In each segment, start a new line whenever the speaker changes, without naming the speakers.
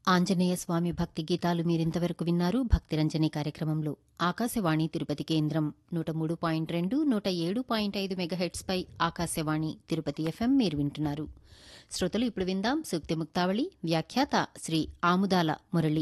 ఆంజనేయ స్వామి భక్తి గీతాలు మీరింతవరకు విన్నారు భక్తిరంజని కార్యక్రమంలో ఆకాశవాణి తిరుపతి కేంద్రం నూట మూడు పాయింట్ రెండు నూట ఏడు పాయింట్ ఐదు మెగాహెట్స్పై ఆకాశవాణి తిరుపతి ఎఫ్ఎం మీరు వింటున్నారు శ్రోతలు ఇప్పుడు విందాం సూక్తి ముక్తావళి వ్యాఖ్యాత శ్రీ ఆముదాల మురళి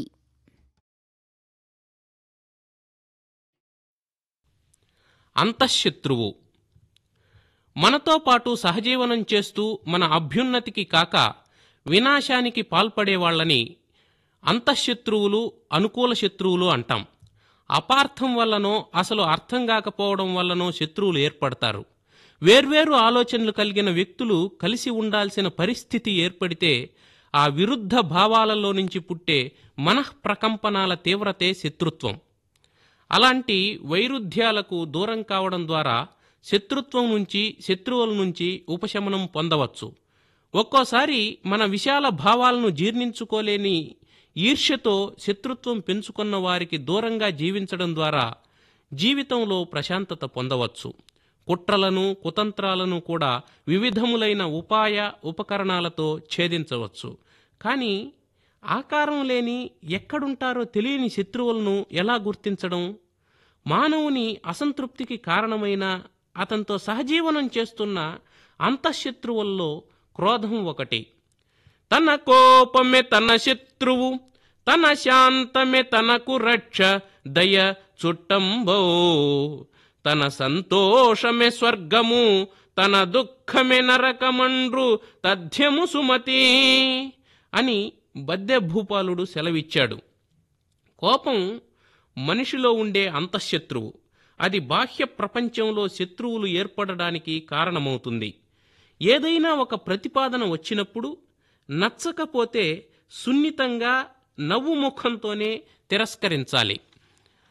అంతఃశత్రువు మనతో పాటు సహజీవనం చేస్తూ మన అభ్యున్నతికి కాక వినాశానికి పాల్పడేవాళ్లని అంతఃశత్రువులు అనుకూల శత్రువులు అంటాం అపార్థం వల్లనో అసలు అర్థం కాకపోవడం వల్లనో శత్రువులు ఏర్పడతారు వేర్వేరు ఆలోచనలు కలిగిన వ్యక్తులు కలిసి ఉండాల్సిన పరిస్థితి ఏర్పడితే ఆ విరుద్ధ భావాలలో నుంచి పుట్టే మనఃప్రకంపనాల తీవ్రతే శత్రుత్వం అలాంటి వైరుధ్యాలకు దూరం కావడం ద్వారా శత్రుత్వం నుంచి శత్రువుల నుంచి ఉపశమనం పొందవచ్చు ఒక్కోసారి మన విశాల భావాలను జీర్ణించుకోలేని ఈర్ష్యతో శత్రుత్వం పెంచుకున్న వారికి దూరంగా జీవించడం ద్వారా జీవితంలో ప్రశాంతత పొందవచ్చు కుట్రలను కుతంత్రాలను కూడా వివిధములైన ఉపాయ ఉపకరణాలతో ఛేదించవచ్చు కానీ ఆకారం లేని ఎక్కడుంటారో తెలియని శత్రువులను ఎలా గుర్తించడం మానవుని అసంతృప్తికి కారణమైన అతనితో సహజీవనం చేస్తున్న అంతఃశత్రువుల్లో క్రోధం ఒకటి తన కోపమే తన శత్రువు తన శాంతమే తనకు రక్ష దయ చుట్టంబో తన సంతోషమే స్వర్గము తన దుఃఖమే నరకమండ్రు తథ్యము సుమతి అని బద్దె భూపాలుడు సెలవిచ్చాడు కోపం మనిషిలో ఉండే అంతఃశత్రువు అది బాహ్య ప్రపంచంలో శత్రువులు ఏర్పడడానికి కారణమవుతుంది ఏదైనా ఒక ప్రతిపాదన వచ్చినప్పుడు నచ్చకపోతే సున్నితంగా నవ్వు ముఖంతోనే తిరస్కరించాలి